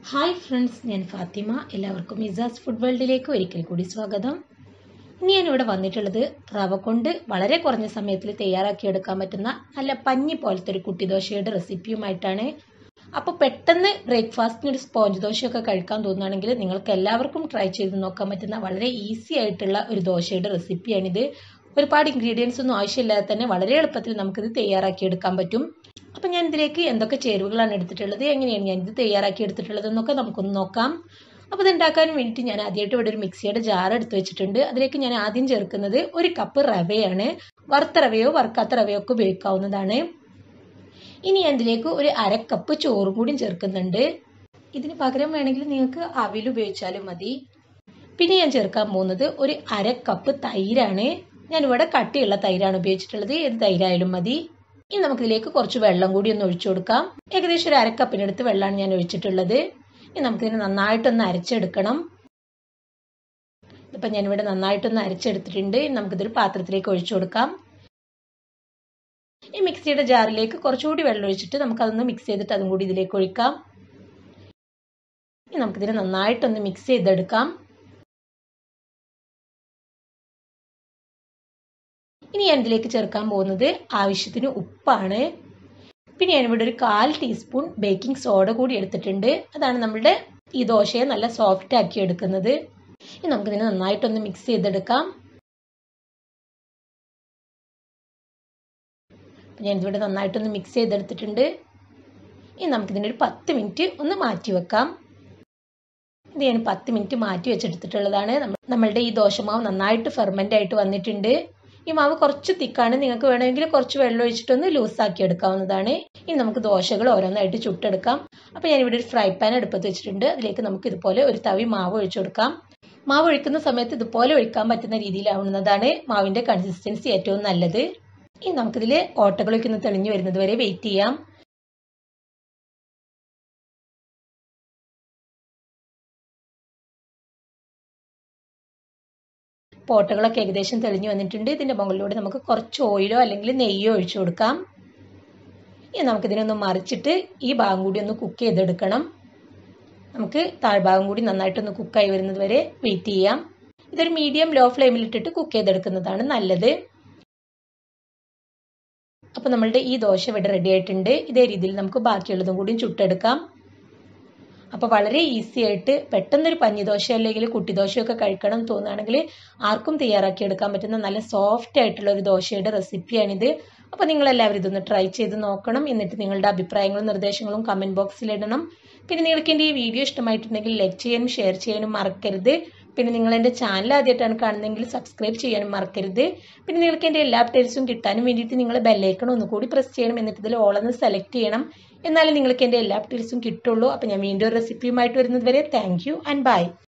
hi friends ഞാൻ ഫാത്തിമ എല്ലാവർക്കും മിസാസ് food വേൾഡിലേക്ക് ഒരിക്കൽ കൂടി സ്വാഗതം ഇനി ഞാനിവിടെ വന്നിട്ടുള്ളത് റവ കൊണ്ട് വളരെ കുറഞ്ഞ സമയത്തിൽ തയ്യാറാക്കിയെടുക്കാൻ പറ്റുന്ന നല്ല പഞ്ഞി പോലത്തെ ഒരു കുട്ടിദോശയുടെ റെസിപ്പിയുമായിട്ടാണ് അപ്പോൾ പെട്ടെന്ന് ബ്രേക്ക്ഫാസ്റ്റിന് ഒരു സ്പോഞ്ച് ദോശയൊക്കെ കഴിക്കാൻ തോന്നുകയാണെങ്കിൽ നിങ്ങൾക്ക് എല്ലാവർക്കും ട്രൈ ചെയ്ത് നോക്കാൻ പറ്റുന്ന വളരെ ഈസി ആയിട്ടുള്ള ഒരു ദോശയുടെ റെസിപ്പിയാണിത് ഒരുപാട് ഇൻഗ്രീഡിയൻസ് ഒന്നും ആവശ്യമില്ലാതെ തന്നെ വളരെ എളുപ്പത്തിൽ നമുക്കിത് തയ്യാറാക്കിയെടുക്കാൻ പറ്റും അപ്പം ഞാൻ ഇതിലേക്ക് എന്തൊക്കെ ചേരുവകളാണ് എടുത്തിട്ടുള്ളത് എങ്ങനെയാണ് ഞാൻ ഇത് തയ്യാറാക്കി എടുത്തിട്ടുള്ളത് എന്നൊക്കെ നമുക്കൊന്ന് നോക്കാം അപ്പോൾ ഇത് ഉണ്ടാക്കാൻ വേണ്ടിയിട്ട് ഞാൻ ആദ്യമായിട്ട് ഇവിടെ ഒരു മിക്സിയുടെ ജാർ എടുത്ത് വെച്ചിട്ടുണ്ട് അതിലേക്ക് ഞാൻ ആദ്യം ചേർക്കുന്നത് ഒരു കപ്പ് റവയാണ് വറുത്ത റവയോ വറുക്കാത്ത റവയോ ഒക്കെ ഉപയോഗിക്കാവുന്നതാണ് ഇനി ഞാൻ ഇതിലേക്ക് ഒരു അര കപ്പ് ചോറും കൂടി ചേർക്കുന്നുണ്ട് ഇതിന് പകരം വേണമെങ്കിൽ നിങ്ങൾക്ക് അവിൽ ഉപയോഗിച്ചാലും മതി പിന്നെ ഞാൻ ചേർക്കാൻ പോകുന്നത് ഒരു അര കപ്പ് തൈരാണ് ഞാനിവിടെ കട്ടിയുള്ള തൈരാണ് ഉപയോഗിച്ചിട്ടുള്ളത് ഏത് തൈരായാലും മതി ഇനി നമുക്കിതിലേക്ക് കുറച്ച് വെള്ളം കൂടി ഒന്ന് ഒഴിച്ചു കൊടുക്കാം ഏകദേശം ഒരു അരക്കപ്പിനടുത്ത് വെള്ളമാണ് ഞാൻ ഒഴിച്ചിട്ടുള്ളത് ഇനി നമുക്കിതിനെ നന്നായിട്ടൊന്ന് അരച്ചെടുക്കണം ഇപ്പം ഞാനിവിടെ നന്നായിട്ടൊന്ന് അരച്ചെടുത്തിട്ടുണ്ട് ഇനി നമുക്കിതൊരു പാത്രത്തിലേക്ക് ഒഴിച്ചു കൊടുക്കാം ഈ മിക്സിയുടെ ജാറിലേക്ക് കുറച്ചുകൂടി വെള്ളം ഒഴിച്ചിട്ട് നമുക്കതൊന്ന് മിക്സ് ചെയ്തിട്ട് അതും കൂടി ഇതിലേക്ക് ഒഴിക്കാം ഇനി നമുക്കിതിനെ നന്നായിട്ടൊന്ന് മിക്സ് ചെയ്തെടുക്കാം ഇനി ഞാൻ ഇതിലേക്ക് ചേർക്കാൻ പോകുന്നത് ആവശ്യത്തിന് ഉപ്പാണ് പിന്നെ ഞാനിവിടെ ഒരു കാൽ ടീസ്പൂൺ ബേക്കിംഗ് സോഡ കൂടി എടുത്തിട്ടുണ്ട് അതാണ് നമ്മുടെ ഈ ദോശയെ നല്ല സോഫ്റ്റ് ആക്കി എടുക്കുന്നത് ഇനി നമുക്കിതിനെ നന്നായിട്ടൊന്ന് മിക്സ് ചെയ്തെടുക്കാം ഞാൻ ഇതിവിടെ നന്നായിട്ടൊന്ന് മിക്സ് ചെയ്തെടുത്തിട്ടുണ്ട് ഇനി നമുക്കിതിനെ ഒരു പത്ത് മിനിറ്റ് ഒന്ന് മാറ്റി വെക്കാം ഇത് ഞാൻ പത്ത് മിനിറ്റ് മാറ്റി വെച്ചെടുത്തിട്ടുള്ളതാണ് നമ്മളുടെ ഈ ദോശമാവ് നന്നായിട്ട് ഫെർമെൻ്റ് ആയിട്ട് വന്നിട്ടുണ്ട് ഈ മാവ് കുറച്ച് തിക്കാണ് നിങ്ങൾക്ക് വേണമെങ്കിൽ കുറച്ച് വെള്ളം ഒഴിച്ചിട്ടൊന്ന് ലൂസാക്കി എടുക്കാവുന്നതാണ് ഇനി നമുക്ക് ദോശകൾ ഓരോന്നായിട്ട് ചുട്ടെടുക്കാം അപ്പോൾ ഞാനിവിടെ ഒരു ഫ്രൈ പാൻ അടുപ്പത്ത് വെച്ചിട്ടുണ്ട് അതിലേക്ക് നമുക്ക് ഇതുപോലെ ഒരു തവി മാവ് ഒഴിച്ചു കൊടുക്കാം മാവ് ഒഴിക്കുന്ന സമയത്ത് ഇതുപോലെ ഒഴിക്കാൻ പറ്റുന്ന രീതിയിലാവുന്നതാണ് മാവിൻ്റെ കൺസിസ്റ്റൻസി ഏറ്റവും നല്ലത് ഇനി നമുക്കിതിൽ ഓട്ടകളൊക്കെ ഒന്ന് തെളിഞ്ഞു വരുന്നത് വരെ വെയിറ്റ് ചെയ്യാം പോട്ടകളൊക്കെ ഏകദേശം തെളിഞ്ഞു വന്നിട്ടുണ്ട് ഇതിൻ്റെ മുകളിലൂടെ നമുക്ക് കുറച്ച് ഓയിലോ അല്ലെങ്കിൽ നെയ്യോ ഒഴിച്ചു കൊടുക്കാം ഇനി നമുക്കിതിനൊന്ന് മറിച്ചിട്ട് ഈ ഭാഗം കൂടി ഒന്ന് കുക്ക് ചെയ്തെടുക്കണം നമുക്ക് താഴ്ഭാഗം കൂടി നന്നായിട്ടൊന്ന് കുക്കായി വരുന്നത് വരെ വെയിറ്റ് ചെയ്യാം ഇതൊരു മീഡിയം ലോ ഫ്ലെയിമിലിട്ടിട്ട് കുക്ക് ചെയ്തെടുക്കുന്നതാണ് നല്ലത് അപ്പോൾ നമ്മളുടെ ഈ ദോശ ഇവിടെ റെഡി ആയിട്ടുണ്ട് ഇതേ രീതിയിൽ നമുക്ക് ബാക്കിയുള്ളതും കൂടി ചുട്ടെടുക്കാം അപ്പോൾ വളരെ ഈസി ആയിട്ട് പെട്ടെന്നൊരു പഞ്ഞിദോശ അല്ലെങ്കിൽ കുട്ടിദോശയൊക്കെ കഴിക്കണം തോന്നുകയാണെങ്കിൽ ആർക്കും തയ്യാറാക്കി എടുക്കാൻ പറ്റുന്ന നല്ല സോഫ്റ്റ് ആയിട്ടുള്ള ഒരു ദോശയുടെ റെസിപ്പിയാണിത് അപ്പോൾ നിങ്ങളെല്ലാവരും ഇതൊന്ന് ട്രൈ ചെയ്ത് നോക്കണം എന്നിട്ട് നിങ്ങളുടെ അഭിപ്രായങ്ങളും നിർദ്ദേശങ്ങളും കമൻറ്റ് ബോക്സിൽ ഇടണം പിന്നെ നിങ്ങൾക്ക് എൻ്റെ ഈ വീഡിയോ ഇഷ്ടമായിട്ടുണ്ടെങ്കിൽ ലൈക്ക് ചെയ്യാനും ഷെയർ ചെയ്യാനും മറക്കരുത് പിന്നെ നിങ്ങൾ എൻ്റെ ചാനൽ ആദ്യമായിട്ടാണ് കാണുന്നതെങ്കിൽ സബ്സ്ക്രൈബ് ചെയ്യാനും മറക്കരുത് പിന്നെ നിങ്ങൾക്ക് എൻ്റെ എല്ലാ അപ്ഡേറ്റ്സും കിട്ടാനും വേണ്ടിയിട്ട് നിങ്ങൾ ബെല്ലൈക്കൺ ഒന്നുകൂടി പ്രസ് ചെയ്യണം എന്നിട്ട് ഇതിൽ ഓളൊന്ന് സെലക്ട് ചെയ്യണം എന്നാലേ നിങ്ങൾക്ക് എൻ്റെ എല്ലാ അപ്ഡേറ്റ്സും കിട്ടുള്ളൂ അപ്പോൾ ഞാൻ വീണ്ടും ഒരു റെസിപ്പിയുമായിട്ട് വരുന്നത് വരെ താങ്ക് യു ആൻഡ് ബൈ